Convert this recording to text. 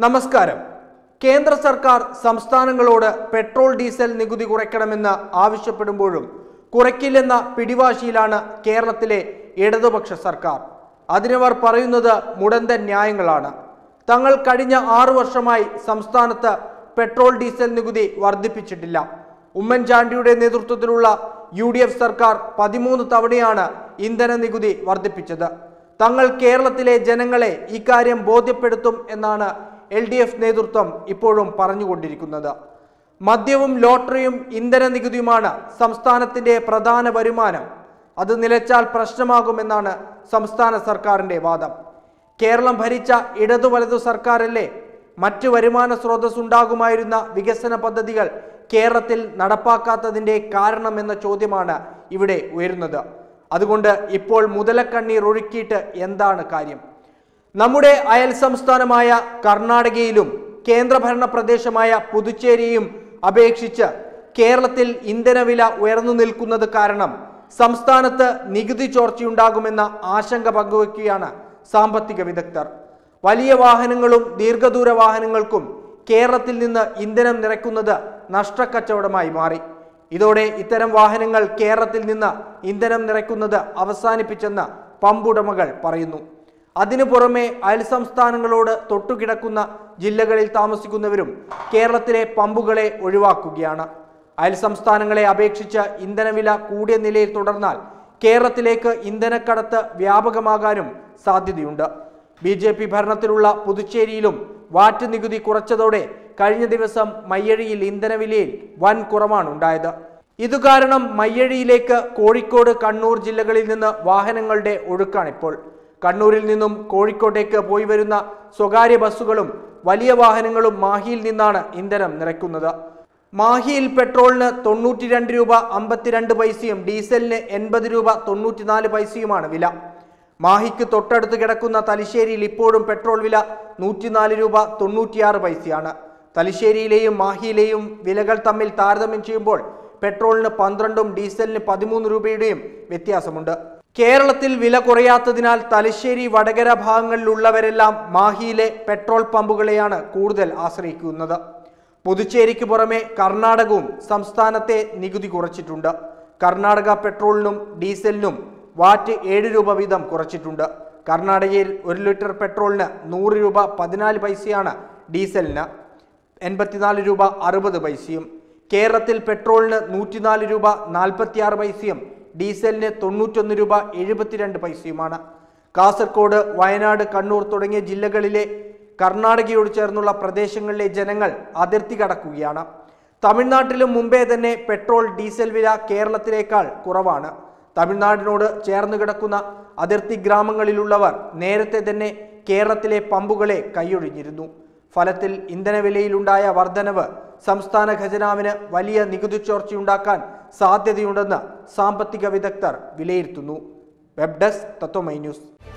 നമസ്കാരം കേന്ദ്ര സർക്കാർ സംസ്ഥാനങ്ങളോട് പെട്രോൾ ഡീസൽ നികുതി കുറയ്ക്കണമെന്ന് ആവശ്യപ്പെടുമ്പോഴും കുറയ്ക്കില്ലെന്ന പിടിവാശിയിലാണ് കേരളത്തിലെ ഇടതുപക്ഷ സർക്കാർ അതിനവർ പറയുന്നത് മുടന്തൻ ന്യായങ്ങളാണ് തങ്ങൾ കഴിഞ്ഞ ആറു വർഷമായി സംസ്ഥാനത്ത് പെട്രോൾ ഡീസൽ നികുതി വർദ്ധിപ്പിച്ചിട്ടില്ല ഉമ്മൻചാണ്ടിയുടെ നേതൃത്വത്തിലുള്ള യു ഡി എഫ് സർക്കാർ പതിമൂന്ന് തവണയാണ് ഇന്ധന നികുതി വർദ്ധിപ്പിച്ചത് തങ്ങൾ കേരളത്തിലെ ജനങ്ങളെ ഇക്കാര്യം ബോധ്യപ്പെടുത്തും എന്നാണ് എൽ ഡി എഫ് നേതൃത്വം ഇപ്പോഴും പറഞ്ഞുകൊണ്ടിരിക്കുന്നത് മദ്യവും ലോട്ടറിയും ഇന്ധന നികുതിയുമാണ് സംസ്ഥാനത്തിന്റെ പ്രധാന വരുമാനം അത് നിലച്ചാൽ പ്രശ്നമാകുമെന്നാണ് സംസ്ഥാന സർക്കാരിന്റെ വാദം കേരളം ഭരിച്ച ഇടതു വലതു സർക്കാരല്ലേ മറ്റു വരുമാന സ്രോതസ് ഉണ്ടാകുമായിരുന്ന വികസന പദ്ധതികൾ കേരളത്തിൽ നടപ്പാക്കാത്തതിന്റെ കാരണമെന്ന ചോദ്യമാണ് ഇവിടെ ഉയരുന്നത് അതുകൊണ്ട് ഇപ്പോൾ മുതലക്കണ്ണീർ ഒഴുക്കിയിട്ട് എന്താണ് കാര്യം നമ്മുടെ അയൽ സംസ്ഥാനമായ കർണാടകയിലും കേന്ദ്രഭരണ പ്രദേശമായ പുതുച്ചേരിയും അപേക്ഷിച്ച് കേരളത്തിൽ ഇന്ധനവില ഉയർന്നു നിൽക്കുന്നത് കാരണം സംസ്ഥാനത്ത് നികുതി ചോർച്ചയുണ്ടാകുമെന്ന ആശങ്ക പങ്കുവയ്ക്കുകയാണ് സാമ്പത്തിക വിദഗ്ധർ വലിയ വാഹനങ്ങളും ദീർഘദൂര വാഹനങ്ങൾക്കും കേരളത്തിൽ നിന്ന് ഇന്ധനം നിറയ്ക്കുന്നത് നഷ്ടക്കച്ചവടമായി മാറി ഇതോടെ ഇത്തരം വാഹനങ്ങൾ കേരളത്തിൽ നിന്ന് ഇന്ധനം നിറയ്ക്കുന്നത് അവസാനിപ്പിച്ചെന്ന് പമ്പുടമകൾ പറയുന്നു അതിനു പുറമെ അയൽ സംസ്ഥാനങ്ങളോട് തൊട്ടുകിടക്കുന്ന ജില്ലകളിൽ താമസിക്കുന്നവരും കേരളത്തിലെ പമ്പുകളെ ഒഴിവാക്കുകയാണ് അയൽ സംസ്ഥാനങ്ങളെ അപേക്ഷിച്ച് ഇന്ധനവില കൂടിയ നിലയിൽ തുടർന്നാൽ കേരളത്തിലേക്ക് ഇന്ധനക്കടത്ത് വ്യാപകമാകാനും സാധ്യതയുണ്ട് ബി ജെ പി ഭരണത്തിലുള്ള പുതുച്ചേരിയിലും വാറ്റ് നികുതി കുറച്ചതോടെ കഴിഞ്ഞ ദിവസം മയ്യഴിയിൽ ഇന്ധനവിലയിൽ വൻ കുറവാണ് ഉണ്ടായത് ഇതു കാരണം മയ്യഴിയിലേക്ക് കോഴിക്കോട് കണ്ണൂർ ജില്ലകളിൽ നിന്ന് വാഹനങ്ങളുടെ ഒഴുക്കാണിപ്പോൾ കണ്ണൂരിൽ നിന്നും കോഴിക്കോട്ടേക്ക് പോയി വരുന്ന സ്വകാര്യ ബസ്സുകളും വലിയ വാഹനങ്ങളും മാഹിയിൽ നിന്നാണ് ഇന്ധനം നിറയ്ക്കുന്നത് മാഹിയിൽ പെട്രോളിന് തൊണ്ണൂറ്റി രണ്ട് രൂപ അമ്പത്തിരണ്ട് പൈസയും ഡീസലിന് എൺപത് രൂപ തൊണ്ണൂറ്റിനാല് പൈസയുമാണ് വില മാഹിക്ക് തൊട്ടടുത്ത് കിടക്കുന്ന തലശ്ശേരിയിൽ ഇപ്പോഴും പെട്രോൾ വില നൂറ്റിനാല് രൂപ തൊണ്ണൂറ്റിയാറ് പൈസയാണ് തലശ്ശേരിയിലെയും മാഹിയിലെയും വിലകൾ തമ്മിൽ താരതമ്യം ചെയ്യുമ്പോൾ പെട്രോളിന് പന്ത്രണ്ടും ഡീസലിന് പതിമൂന്ന് രൂപയുടെയും വ്യത്യാസമുണ്ട് കേരളത്തിൽ വില കുറയാത്തതിനാൽ തലശ്ശേരി വടകര ഭാഗങ്ങളിലുള്ളവരെല്ലാം മാഹിയിലെ പെട്രോൾ പമ്പുകളെയാണ് കൂടുതൽ ആശ്രയിക്കുന്നത് പുതുച്ചേരിക്ക് പുറമെ കർണാടകവും സംസ്ഥാനത്തെ നികുതി കുറച്ചിട്ടുണ്ട് കർണാടക പെട്രോളിനും ഡീസലിനും വാറ്റ് ഏഴ് രൂപ വീതം കുറച്ചിട്ടുണ്ട് കർണാടകയിൽ ഒരു ലിറ്റർ പെട്രോളിന് നൂറ് രൂപ പതിനാല് പൈസയാണ് ഡീസലിന് എൺപത്തിനാല് രൂപ അറുപത് പൈസയും കേരളത്തിൽ പെട്രോളിന് നൂറ്റിനാല് രൂപ നാൽപ്പത്തിയാറ് പൈസയും ഡീസലിന് തൊണ്ണൂറ്റൊന്ന് രൂപ എഴുപത്തിരണ്ട് പൈസയുമാണ് കാസർഗോഡ് വയനാട് കണ്ണൂർ തുടങ്ങിയ ജില്ലകളിലെ കർണാടകയോട് ചേർന്നുള്ള പ്രദേശങ്ങളിലെ ജനങ്ങൾ അതിർത്തി കടക്കുകയാണ് തമിഴ്നാട്ടിലും മുമ്പേ തന്നെ പെട്രോൾ ഡീസൽ വില കേരളത്തിലേക്കാൾ കുറവാണ് തമിഴ്നാടിനോട് ചേർന്ന് കിടക്കുന്ന അതിർത്തി ഗ്രാമങ്ങളിലുള്ളവർ നേരത്തെ തന്നെ കേരളത്തിലെ പമ്പുകളെ കൈയൊഴിഞ്ഞിരുന്നു ഫലത്തിൽ ഇന്ധനവിലയിലുണ്ടായ വർധനവ് സംസ്ഥാന ഖജനാവിന് വലിയ നികുതി ചോർച്ചയുണ്ടാക്കാൻ സാധ്യതയുണ്ടെന്ന് സാമ്പത്തിക വിദഗ്ധർ വിലയിരുത്തുന്നു വെബ് ഡെസ്ക് തത്വമൈ ന്യൂസ്